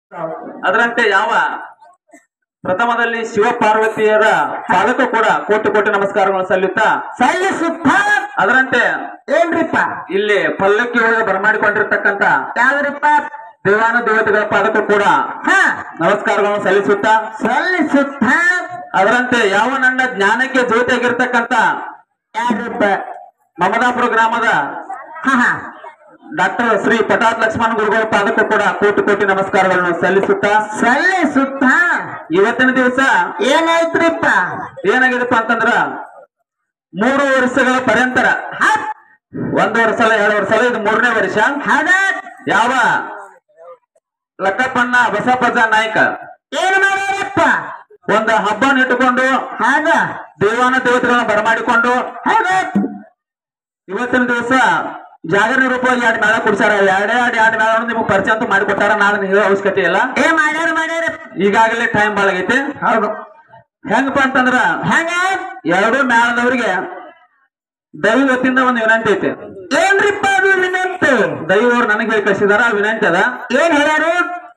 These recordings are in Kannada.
ಅದರಂತೆ ಯಾವ ಪ್ರಥಮದಲ್ಲಿ ಶಿವ ಪಾರ್ವತಿಯರ ಪಾದಕ್ಕೂ ಕೂಡ ಕೋಟಿ ಕೋಟಿ ನಮಸ್ಕಾರಗಳನ್ನು ಸಲ್ಲುತ್ತಾ ಸಲ್ಲಿಸುತ್ತ ಅದರಂತೆ ಏನ್ರಿಪ್ಪ ಇಲ್ಲಿ ಪಲ್ಲಕ್ಕಿ ಒಳಗೆ ಬರಮಾಡಿಕೊಂಡಿರ್ತಕ್ಕಂತ ಯಾವ್ದ್ರಿಪ್ಪ ದೇವಾನ ದೇವತೆಗಳ ಪಾದಕ್ಕೂ ಕೂಡ ಹಾ ನಮಸ್ಕಾರಗಳನ್ನು ಸಲ್ಲಿಸುತ್ತಾ ಸಲ್ಲಿಸುತ್ತ ಅದರಂತೆ ಯಾವ ನನ್ನ ಜ್ಞಾನಕ್ಕೆ ಜ್ಯೋತಿಯಾಗಿರ್ತಕ್ಕಂತ ಯಾರ್ರಿಪ್ಪ ಮಮದಾಪುರ ಗ್ರಾಮದ ಹಾ ಹಾ ಡಾಕ್ಟರ್ ಶ್ರೀ ಪಟಾತ್ ಲಕ್ಷ್ಮಣ ಗುರುಗಳ ಪಾದಕ್ಕೂ ಕೂಡ ಕೋಟಿ ಕೋಟಿ ನಮಸ್ಕಾರಗಳನ್ನು ಸಲ್ಲಿಸುತ್ತಾ ಸಲ್ಲಿಸುತ್ತ ಇವತ್ತಿನ ದಿವಸ ಏನಾಯ್ತ್ರಿಪ್ಪ ಏನಾಗಿದೆಪ್ಪ ಅಂತಂದ್ರ ಮೂರು ವರ್ಷಗಳ ಪರ್ಯಂತರ ಹತ್ ಒಂದು ವರ್ಷ ಅಲ್ಲ ಎರಡು ವರ್ಷ ಅಲ್ಲ ಇದು ಮೂರನೇ ವರ್ಷ ಹೌದ ಯಾವ ಲಕ್ಕಪ್ಪಣ್ಣ ಬಸಪ್ಪಜ್ಜ ನಾಯ್ಕ ಏನ್ ಮಾಡ್ಯಾರಪ್ಪ ಒಂದು ಹಬ್ಬನ ಇಟ್ಟುಕೊಂಡು ಹೌದ ದೇವಾನ ದೇವತೆಗಳನ್ನ ಬರಮಾಡಿಕೊಂಡು ಹೌದ ಇವತ್ತಿನ ದಿವಸ ಜಾಗರಣೆ ರೂಪವಾಗಿ ಎರಡು ಮೇಳ ಕೊಡ್ಸಾರ ಎರಡೇ ಎರಡು ಎರಡು ಮೇಳ ನಿಮಗೆ ಪರಿಚಯ ಅಂತೂ ಮಾಡಿಕೊಟ್ಟಾರ ನಾಳೆ ಹೇಳೋ ಅವಶ್ಯಕತೆ ಇಲ್ಲ ಏ ಮಾಡ್ಯಾರ ಮಾಡ್ಯಾರ ಈಗಾಗಲೇ ಟೈಮ್ ಬಾಳಾಗೈತಿ ಹೌದು ಹೆಂಗಪ್ಪ ಅಂತಂದ್ರ ಹಂಗ ಎರಡು ಮೇಳದವರಿಗೆ ದೈವ ವತಿಯಿಂದ ಒಂದು ವಿನಂತಿ ಐತಿ ಏನ್ರಿಪ್ಪ ಅದು ವಿನಂತಿ ದೈವ ಅವ್ರು ನನಗೆ ಹೇಳಿ ಕಳಿಸಿದಾರ ಆ ವಿನಂತಿ ಅದ ಏನ್ ಹೇಳ್ಯಾರು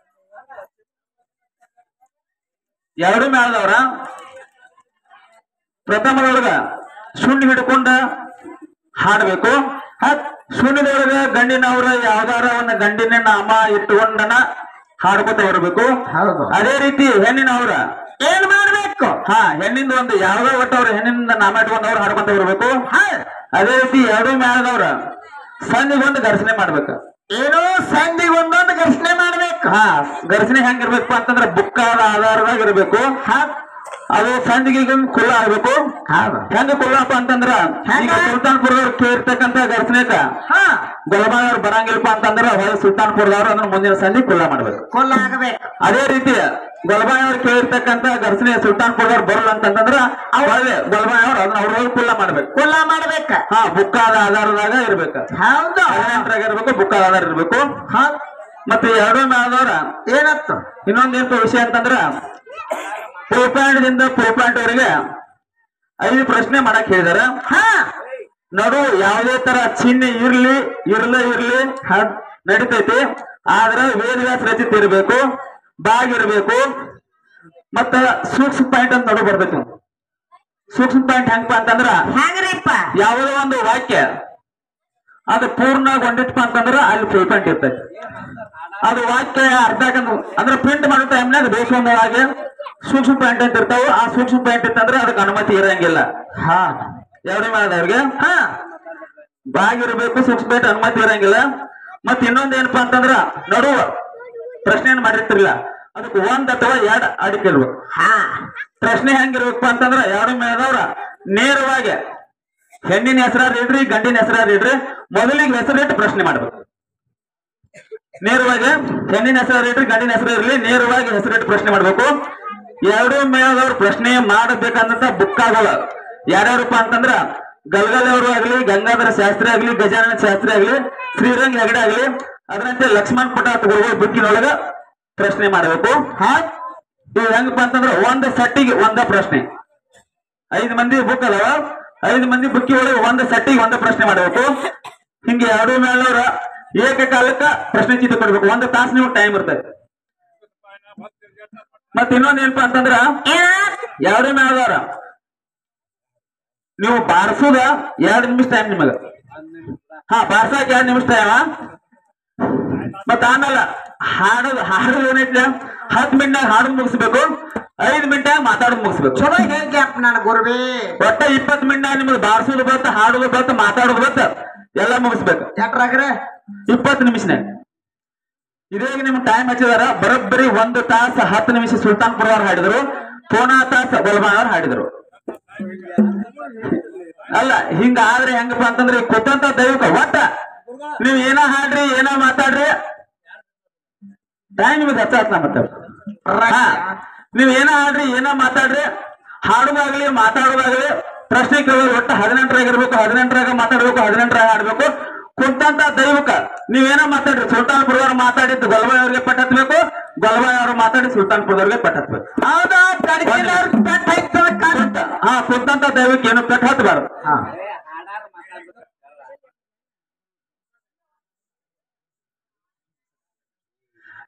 ಎರಡು ಮೇಳದವ್ರ ಪ್ರಥಮದೊಳಗ ಶೂನ್ಯ ಹಿಡ್ಕೊಂಡ ಹಾಡ್ಬೇಕು ಹತ್ ಶೂನ್ಯದೊಳಗ ಗಂಡಿನವ್ರ ಯಾವ್ದಾರ ಒಂದು ಗಂಡಿನ ನಾಮ ಇಟ್ಟುಕೊಂಡನ ಹಾಡ್ಕೊತ ಬರಬೇಕು ಹೌದು ಅದೇ ರೀತಿ ಹೆಣ್ಣಿನವ್ರ ಏನ್ ಮಾಡ್ಬೇಕು ಹಾ ಹೆಣ್ಣಿಂದ ಒಂದು ಯಾವ್ದೋ ಒಟ್ಟು ಅವ್ರ ಹೆಣ್ಣಿನಿಂದ ನಾಮ ಇಟ್ಕೊಂಡವ್ರು ಹಾಡ್ಕೊಂತ ಬರಬೇಕು ಹಾ ಅದೇ ರೀತಿ ಎರಡು ಮೇಳದವ್ರ ಸಂಧಿಗೊಂದು ಘರ್ಷಣೆ ಮಾಡ್ಬೇಕು ಏನೋ ಸಂಧಿ ಒಂದೊಂದು ಘರ್ಷಣೆ ಮಾಡ್ಬೇಕು ಹಾ ಘರ್ಷಣೆ ಹೆಂಗಿರ್ಬೇಕು ಅಂತಂದ್ರ ಬುಕ್ಕಾದ ಆಧಾರದಾಗ ಇರ್ಬೇಕು ಹತ್ ಅದು ಸಂಧಿಗೆ ಕುಲ್ಲ ಆಗ್ಬೇಕು ಹೌದು ಹೆಂಗ ಕುಲ್ಲಪ್ಪ ಅಂತಂದ್ರ ಹೆಂಗ? ಈಗ ಸುಲ್ತಾನ್ಪುರದವ್ರು ಕೇಳಿರ್ತಕ್ಕಂತ ಘರ್ಷಣೆಕ ಹಾ ಗೊಲಬಾದವ್ರು ಬರಂಗಿಲ್ಲಪ್ಪ ಅಂತಂದ್ರ ಹೊರ ಸುಲ್ತಾನ್ಪುರದವ್ರು ಅದನ್ನ ಮುಂದಿನ ಸಂಧಿ ಕುಲ್ಲ ಮಾಡ್ಬೇಕು ಕೊಲ್ಲ ಆಗಬೇಕು ಅದೇ ರೀತಿ ಗೊಲಬಾಯವ್ರು ಕೇಳಿರ್ತಕ್ಕಂತ ಘರ್ಷಣೆ ಸುಲ್ತಾನ್ಪುರದವ್ರು ಬರಲ್ಲ ಅಂತಂದ್ರ ಒಳ್ಳೆ ಗೊಲಬಾಯವ್ರು ಅದನ್ನ ಅವ್ರ ಕುಲ್ಲ ಮಾಡ್ಬೇಕು ಕೊಲ್ಲ ಮಾಡ್ಬೇಕ ಹಾ ಬುಕ್ಕಾದ ಆಧಾರದಾಗ ಇರ್ಬೇಕು ಹೌದು ಹದಿನೆಂಟರಾಗ ಇರ್ಬೇಕು ಬುಕ್ಕಾದ ಆಧಾರ ಇರ್ಬೇಕು ಹತ್ ಮತ್ತೆ ಎರಡು ಮೇಳದವ್ರ ಏನತ್ತು ಇನ್ನೊಂದೇನು ವಿಷಯ ಅಂತಂದ್ರ ದಿಂದ ಪ್ರೋಪಾಯಿಂಟ್ ವರೆಗೆ ಐದು ಪ್ರಶ್ನೆ ಮಾಡಕ್ ಹೇಳಿದಾರ ಹಾ ನಡು ಯಾವುದೇ ತರ ಚಿಹ್ನೆ ಇರ್ಲಿ ಇರ್ಲ ಇರ್ಲಿ ಹ- ನಡಿತೈತಿ ಆದ್ರ ವೇದವ್ಯಾಸ ರಚಿತ ಇರ್ಬೇಕು ಬಾಗ್ ಇರ್ಬೇಕು ಮತ್ತ ಸೂಕ್ಷ್ಮ ಪಾಯಿಂಟ್ ಅಂತ ನಡು ಬರ್ತೈತಿ ಸೂಕ್ಷ್ಮ ಪಾಯಿಂಟ್ ಹೆಂಗಪ್ಪ ಅಂತಂದ್ರ ಹೆಂಗ್ರಿಪ್ಪ ಯಾವುದೋ ಒಂದು ವಾಕ್ಯ ಅದು ಪೂರ್ಣಗೊಂಡಿತ್ತಪ್ಪ ಅಂತಂದ್ರ ಅಲ್ಲಿ ಫುಲ್ ಪಾಯಿಂಟ್ ಇರ್ತೈತಿ ಅದು ವಾಕ್ಯ ಅರ್ಧ ಅಂದ್ರೆ ಪ್ರಿಂಟ್ ಮಾಡೋ ಟೈಮ್ನಾಗ ಬೇಸೊಂದೊಳಗೆ ಸೂಕ್ಷ್ಮ ಪಾಯಿಂಟ್ ಅಂತ ಇರ್ತಾವ ಆ ಸೂಕ್ಷ್ಮ ಪಾಯಿಂಟ್ ಇತ್ತಂದ್ರೆ ಅದಕ್ಕೆ ಅನುಮತಿ ಇರಂಗಿಲ್ಲ ಹಾ ಎರಡು ಮಾಡಿದವ್ರಿಗೆ ಹಾ ಬಾಗಿರ್ಬೇಕು ಸೂಕ್ಷ್ಮ ಪಾಯಿಂಟ್ ಅನುಮತಿ ಇರಂಗಿಲ್ಲ ಮತ್ ಇನ್ನೊಂದ್ ಏನಪ್ಪಾ ಅಂತಂದ್ರ ನಡುವ ಪ್ರಶ್ನೆಯನ್ನು ಮಾಡಿರ್ತಿರ್ಲಿಲ್ಲ ಅದಕ್ಕೆ ಒಂದ್ ಅಥವಾ ಎರಡ್ ಅಡಿಕಿರ್ಬೇಕು ಹಾ ಪ್ರಶ್ನೆ ಹೆಂಗಿರ್ಬೇಕಪ್ಪ ಅಂತಂದ್ರ ಎರಡು ಮೇಳದವ್ರ ನೇರವಾಗಿ ಹೆಣ್ಣಿನ ಹೆಸರಾರ್ ಇಡ್ರಿ ಗಂಡಿನ ಹೆಸರಾರ್ ಇಡ್ರಿ ಮೊದಲಿಗೆ ಹೆಸರಿಟ್ಟು ಪ್ರಶ್ನೆ ಮಾಡ್ಬೇಕು ನೇರವಾಗಿ ಹೆಣ್ಣಿನ ಹೆಸರಾರ್ ಇಡ್ರಿ ಗಂಡಿನ ಹೆಸರು ಇರ್ಲಿ ನೇರವಾಗಿ ಹೆಸರಿಟ್ಟು ಪ್ರಶ್ನೆ ಮಾಡ್ಬೇಕು ಎರಡು ಮೇಳದವ್ರು ಪ್ರಶ್ನೆ ಮಾಡಬೇಕಂತ ಬುಕ್ಕಾಗಲ್ಲ ಯಾರ್ಯಾರಪ್ಪ ಅಂತಂದ್ರ ಗಲ್ಗಲ್ ಅವರು ಆಗ್ಲಿ ಗಂಗಾಧರ ಶಾಸ್ತ್ರಿ ಆಗ್ಲಿ ಗಜಾನನ ಶಾಸ್ತ್ರಿ ಆಗ್ಲಿ ಶ್ರೀರಂಗ್ ಹೆಗಡೆ ಆಗ್ಲಿ ಅದರಂತೆ ಲಕ್ಷ್ಮಣ್ ಪಟಾತ್ ಗುರುಗಳು ಬುಕ್ಕಿನೊಳಗ ಪ್ರಶ್ನೆ ಮಾಡಬೇಕು ಹತ್ ಇವ್ ಹೆಂಗಪ್ಪ ಅಂತಂದ್ರ ಒಂದ್ ಸೆಟ್ಟಿಗೆ ಒಂದ ಪ್ರಶ್ನೆ ಐದು ಮಂದಿ ಬುಕ್ ಅದಾವ ಐದು ಮಂದಿ ಬುಕ್ಕಿ ಒಳಗೆ ಒಂದ್ ಸೆಟ್ಟಿಗೆ ಒಂದ ಪ್ರಶ್ನೆ ಮಾಡಬೇಕು ಹಿಂಗೆ ಎರಡು ಮೇಳವ್ರ ಏಕಕಾಲಕ್ಕ ಪ್ರಶ್ನೆ ಚೀಟಿ ಕೊಡ್ಬೇಕು ಒಂದ್ ತಾಸು ನೀವು ಟೈಮ್ ಇರ್ತದೆ ಮತ್ ಇನ್ನೊಂದ್ ಏನಪ್ಪ ಅಂತಂದ್ರ ಏನ ಎರಡು ಮೇಳದವ್ರ ನೀವು ಬಾರ್ಸುದ ಎರಡ್ ನಿಮಿಷ ಟೈಮ್ ನಿಮಗ ಹಾ ಬಾರ್ಸಾಕ ಎರಡ್ ನಿಮಿಷ ಟೈಮ ಮತ್ತ ಆಮೇಲೆ ಹಾಡೋದು ಹಾಡೋದು ಏನೈತಿ ಹತ್ತು ಮಿನಿಟ್ನಾಗ ಹಾಡೋದು ಮುಗಿಸ್ಬೇಕು ಐದು ಮಿನಿಟ್ನಾಗ ಮಾತಾಡೋದು ಮುಗಿಸ್ಬೇಕು ಚಲೋ ಹೇಳ್ಕ್ಯಪ್ಪ ನನ್ನ ಗುರುಬಿ ಒಟ್ಟ ಇಪ್ಪತ್ತು ಮಿನಿಟ್ನಾಗ ನಿಮ್ಗೆ ಬಾರ್ಸೋದು ಬತ್ತ ಹಾಡೋದು ಬತ್ತ ಮಾತಾಡೋದು ಬತ್ತ ಎಲ್ಲ ಮುಗಿಸ್ಬೇಕು ಚಟ್ರಾಗ್ರೆ ಇಪ್ಪತ್ತು ನಿಮಿಷನಾಗ ಇದೇಗ ನಿಮ್ಗೆ ಟೈಮ್ ಹಚ್ಚಿದಾರ ಬರೋಬ್ಬರಿ ಒಂದು ತಾಸ ಹತ್ತು ನಿಮಿಷ ಸುಲ್ತಾನ್ಪುರ ಅವ್ರು ಹಾಡಿದ್ರು ಪೋನಾ ತಾಸ ಬಲ್ಮಾನ್ ಅವ್ರು ಹಾಡಿದ್ರು ಅಲ್ಲ ಹಿಂಗ ಆದ್ರೆ ಹೆಂಗಪ್ಪ ಅಂತಂದ್ರೆ ಈ ಕೊಟ್ಟಂತ ದೈವಕ ಒಟ್ಟ ನೀವ್ ಏನ ಹಾಡ್ರಿ ಏನ ಮಾತಾಡ್ರಿ ಟೈಮ್ ನಿಮಗೆ ಹಚ್ಚ ಮತ್ತೆ ಹಾ. ನೀವ್ ಏನ ಹಾಡ್ರಿ ಏನ ಮಾತಾಡ್ರಿ ಹಾಡೋದಾಗ್ಲಿ ಮಾತಾಡೋದಾಗ್ಲಿ ಪ್ರಶ್ನೆ ಕೇಳೋದು ಒಟ್ಟು ಹದಿನೆಂಟರಾಗ ಇರ್ಬೇಕು ಹದಿನೆಂಟರಾಗ ಮಾತಾಡ್ಬೇಕು ಹದಿನೆಂಟರಾಗ ಆಡ್ಬೇಕು ಕುಂತಂತ ದೈವಕ ನೀವೇನೋ ಮಾತಾಡ್ರಿ ಸುಲ್ತಾನ್ಪುರದವ್ರು ಮಾತಾಡಿದ್ದು ಗೊಲ್ಬಾಯ್ ಅವ್ರಿಗೆ ಪಟ್ಟತ್ಬೇಕು ಗೊಲ್ಬಾಯ್ ಅವರು ಮಾತಾಡಿ ಸುಲ್ತಾನ್ಪುರದವ್ರಿಗೆ ಪಟ್ಟತ್ಬೇಕು ಹೌದಾ ಕಡ್ಕಿನವ್ರ್ ಪೆಟ್ ಹಾಕ್ತಾವ ಕಾಲ್. ಕುಂತ- ಹಾ ಕುಂತಂತ ದೈವಕ್ಕೆ ಏನು ಪೆಟ್ಟು ಹತ್ತಬಾರ್ದು ಹಾ.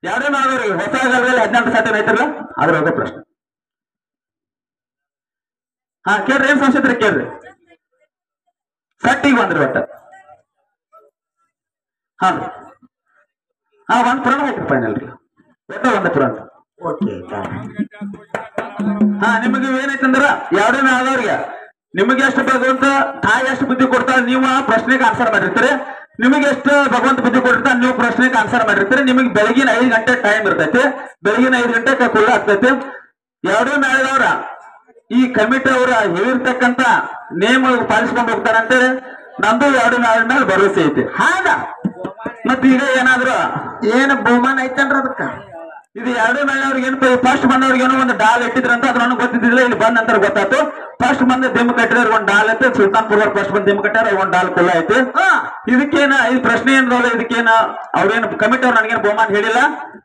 ಎರಡೇ ಮಾಡಿದವ್ರಿಗೆ ಹೊಸ ಕಾಲದಲ್ಲಿ ಹದಿನೆಂಟು ಸತಿ ಐತ್ರಲ್ಲ ಅದ್ರ ಬಗ್ಗೆ ಪ್ರಶ್ನೆ ಹಾ ಕೇಳ್ರಿ ಏನ್ ಸಂಶಯ ಇದ್ರೆ ಕೇಳ್ರಿ ಸಟ್ಟಿಗೆ ಬಂದ್ರಿ ಒಟ್ಟ ಹಾ ಹಾ ಒಂದ್ ಪುರಾಣ ಹಾಕ್ರಿ ಫೈನಲ್ ರೀ ಒಟ್ಟ ಒಂದ್ ಪುರಾಣ ಓಕೆ ಹಾ ನಿಮಗೆ ಏನೈತಂದ್ರ ಎರಡೇ ಆದವ್ರಿಗೆ ನಿಮಗೆ ಎಷ್ಟು ಭಗವಂತ ತಾಯಿ ಎಷ್ಟು ಬುದ್ಧಿ ಕೊಡ್ತಾರ ನೀವು ಆ ಪ್ರಶ್ನೆಗೆ ಆನ್ಸರ್ ಮಾಡಿರ್ತೀರಿ ನಿಮಗೆ ಎಷ್ಟು ಭಗವಂತ ಬುದ್ಧಿ ಕೊಟ್ಟಿರ್ತಾರ ನೀವು ಪ್ರಶ್ನೆಗೆ ಆನ್ಸರ್ ಮಾಡಿರ್ತೀರಿ ನಿಮಗೆ ಬೆಳಗಿನ ಐದು ಗಂಟೆ ಟೈಮ್ ಇರ್ತೈತಿ ಬೆಳಗಿನ ಐದು ಗಂಟೆ ಕುಲ್ಲ ಆಗ್ತೈತಿ ಎರಡೇ ಮೇಳದವ್ರ ಈ ಕಮಿಟಿ ಅವರ ಹೇಳಿರ್ತಕ್ಕಂತ ನೇಮ ಪಾಲಿಸ್ಕೊಂಡು ಹೋಗ್ತಾರಂತೇಳಿ ನಂದು ಎರಡು ಮೇಳ ಮೇಲೆ ಭರವಸೆ ಐತಿ ಹಾಗ ಮತ್ ಈಗ ಏನಾದ್ರು ಏನು ಬಹುಮಾನ ಐತನ್ರಿ ಅದಕ್ಕ ಇದು ಎರಡು ಮೇಳವ್ರಿಗೆ ಏನು ಫಸ್ಟ್ ಬಂದವ್ರಿಗೆ ಏನೋ ಒಂದು ಡಾಲ್ ಇಟ್ಟಿದ್ರಂತ ಅದು ನನಗೆ ಗೊತ್ತಿದ್ದಿಲ್ಲ ಇಲ್ಲಿ ಬಂದ ನಂತರ ಗೊತ್ತಾಯ್ತು ಫಸ್ಟ್ ಬಂದ ದಿಮ್ಮ ಕಟ್ಟಿದ್ರೆ ಒಂದು ಡಾಲ್ ಐತೆ ಸುಲ್ತಾನ್ಪುರ ಫಸ್ಟ್ ಬಂದ್ ದಿಮ್ಮ ಕಟ್ಟಾರ ಒಂದ್ ಡಾಲ್ ಕುಲ್ಲ ಐತಿ ಹಾ ಇದಕ್ಕೇನ ಈ ಪ್ರಶ್ನೆ ಏನದಲ್ಲ ಇದಕ್ಕೇನ ಅವ್ರೇನು ಕಮಿಟಿ ಅವ್ರು ನನಗೇನು ಬಹುಮಾನ ಹೇಳಿಲ್ಲ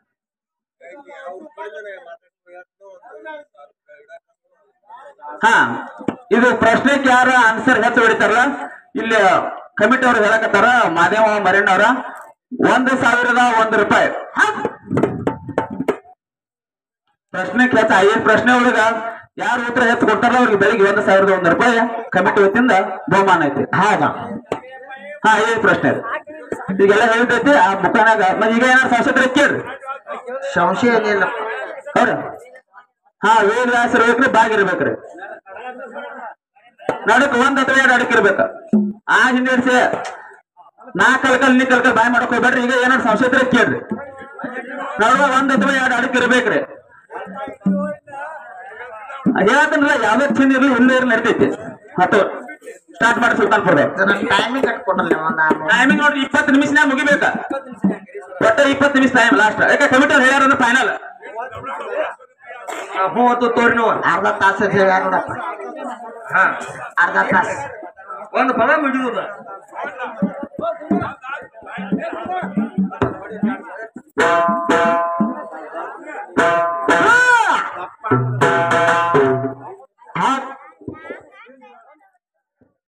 ಹಾ ಇದು ಪ್ರಶ್ನೆಗೆ ಯಾರ ಆನ್ಸರ್ ಹೆಚ್ಚು ಹೊಡಿತಾರಲ್ಲ ಇಲ್ಲಿ ಕಮಿಟಿ ಅವ್ರು ಹೇಳಕತ್ತಾರ ಮಾದೇವ ಮರೇಣ್ಣವ್ರ ಒಂದು ಸಾವಿರದ ಒಂದು ರೂಪಾಯಿ ಪ್ರಶ್ನೆಗೆ ಹೆಚ್ಚು ಐದು ಪ್ರಶ್ನೆ ಒಳಗ ಯಾರು ಉತ್ತರ ಹೆಚ್ಚು ಕೊಡ್ತಾರಲ್ಲ ಅವ್ರಿಗೆ ಬೆಳಿಗ್ಗೆ ಒಂದು ಸಾವಿರದ ಒಂದು ರೂಪಾಯಿ ಕಮಿಟಿ ವತಿಯಿಂದ ಬಹುಮಾನ ಐತಿ ಹಾಗ ಹಾ ಐದು ಪ್ರಶ್ನೆ ಇದೆ. ಈಗೆಲ್ಲ ಹೇಳಿದೈತಿ ಆ ಮುಖನಾಗ ಮತ್ತೆ ಈಗ ಏನಾರು ಸಂಸದರ ಕೇಳ್ರಿ ಸಂಶಯ ಏನಿಲ್ಲ ಹೌದ ಹಾ ವೇದ ವ್ಯಾಸರು ಬೇಕ್ರಿ ಬಾಗ್ ಇರ್ಬೇಕ್ರಿ ನಡಕ್ ಒಂದ್ ಅಥವಾ ಎರಡು ಅಡಕ್ ಇರ್ಬೇಕ ಆ ಹಿಂದಿಡ್ಸಿ ನಾ ಕಲ್ಕಲ್ ನೀ ಕಲ್ಕಲ್ ಬಾಯ್ ಮಾಡಕ್ ಹೋಗ್ಬೇಡ್ರಿ ಈಗ ಏನಾರು ಸಂಶಯ ಕೇಳ್ರಿ ನಡುವ ಒಂದ್ ಅಥವಾ ಎರಡು ಅಡಕ್ ಇರ್ಬೇಕ್ರಿ ಹೇಳ್ತನಲ್ಲ ಯಾವ್ದೇ ಚಿನ್ನ ಇರ್ಲಿ ಹಿಂದೆ ಇರ್ಲಿ ನಡಿತೈತಿ ಹತ್ತು ಸ್ಟಾರ್ಟ್ ಮಾಡಿ ಸುಲ್ತಾನ್ಪುರ ಟೈಮಿಂಗ್ ಕಟ್ಕೊಡಲ್ಲ ಒಂದು ಆರು ಟೈಮಿಂಗ್ ನೋಡ್ರಿ ಇಪ್ಪತ್ತು ನಿಮಿಷನ್ಯಾಗ ಮುಗಿಬೇಕ ಒಟ್ಟ ಇಪ್ಪತ್ತು ನಿಮಿಷ ಟೈಮ್ ಲಾಸ್ಟ್ ಯಾಕೆ ಕಮಿಟಿ ಅವ್ರು ಹೇಳ್ಯಾರ ಫೈನಲ್ ಮೂವತ್ತು ತೋರಿ ನೀವು ಅರ್ಧ ತಾಸು ಹೇಳ್ಯಾರ ನೋಡಪ್ಪ ಹಾ ಅರ್ಧ ತಾಸು ಒಂದು ಪದ ಮುಗಿದುದ